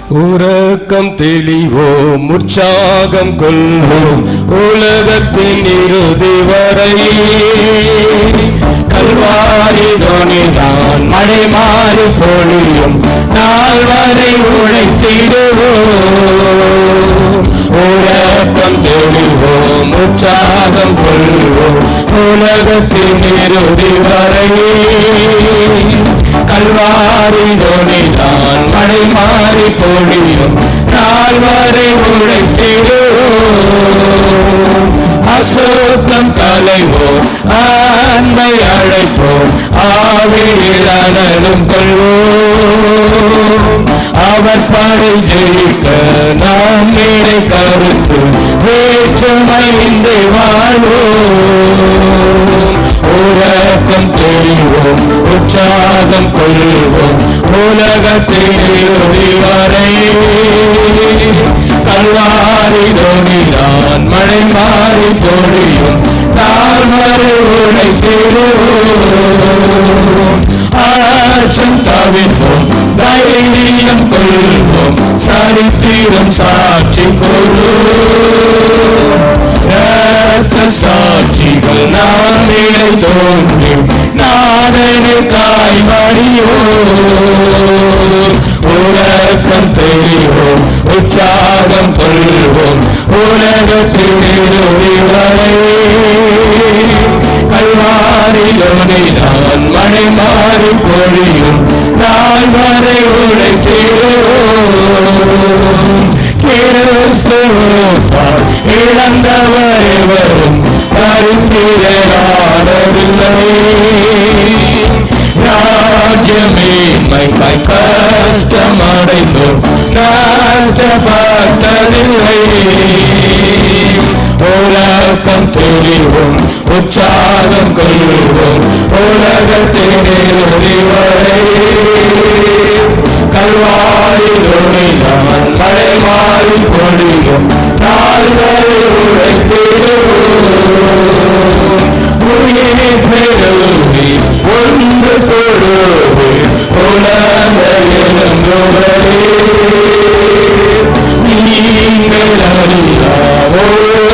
உறக்கம் தெளிவோம் உற்சாகம் கொள்வோம் உலகத்தின் இறுதி வரை கல்வாரி தோணிதான் மழை மாறி பொழியும் நாள் வரை உழைத்திடுவோம் உறக்கம் தெளிவோம் உற்சாகம் கொள்வோம் உலகத்தின் இறுதி வரை கல்வாரி தோணிதான் மழை மாறி பொழியும் நாள் வரை உழைத்திடுவோம் அசுத்தம் கலைவோம் அன்பை அழைப்போம் ஆவியில் அனலும் கொள்வோம் அவர் படை ஜெயிக்க நாம் மேடை கருத்து வேற்றுமை இன்றி வாழ்வோம் உறக்கம் தெளிவோம் உற்சாகம் கொள்வோம் உலகத்தில் இறுதி வரை கல்வாரி தோணிதான் மழை மாறி பொழியும் நாள் வரை உழைத்திடுவோம் ஆச்சம் தவிர்ப்போம் தைரியம் கொள்வோம் சரித்திரம் சாட்சி கொள்வோம் ரத்த சாட்சிகள் நாம் இணை தோன்றி நாடனை காய்மடியோம் உலகம் தெரிவோம் உற்சாகம் கொள்வோம் உலகத்தில் இறுதி வரை கல்வாரிலோனை நான் மழை மாறி பொழியும் நாள் வரை உழைத்திடுவோம் கிறிஸ்துவால் இழந்தவரை வரும் கருத்திரனாடவில்லை ராஜ்யமேன்மை கஷ்டமடைந்தோம் நஷ்டப்பட்டதில்லை உலகம் தெரிவோம் உற்சாகம் கொள்வோம் உலகத்தின் இறுதி வரை கல்வாரிலோனை நான் மழை மாறி பொழியும் நாள் வரை உழைத்திடுவோம் உயிரை பெருவி ஒன்று தொழுவி உலக இளங்குவரே நீங்கள் அறியா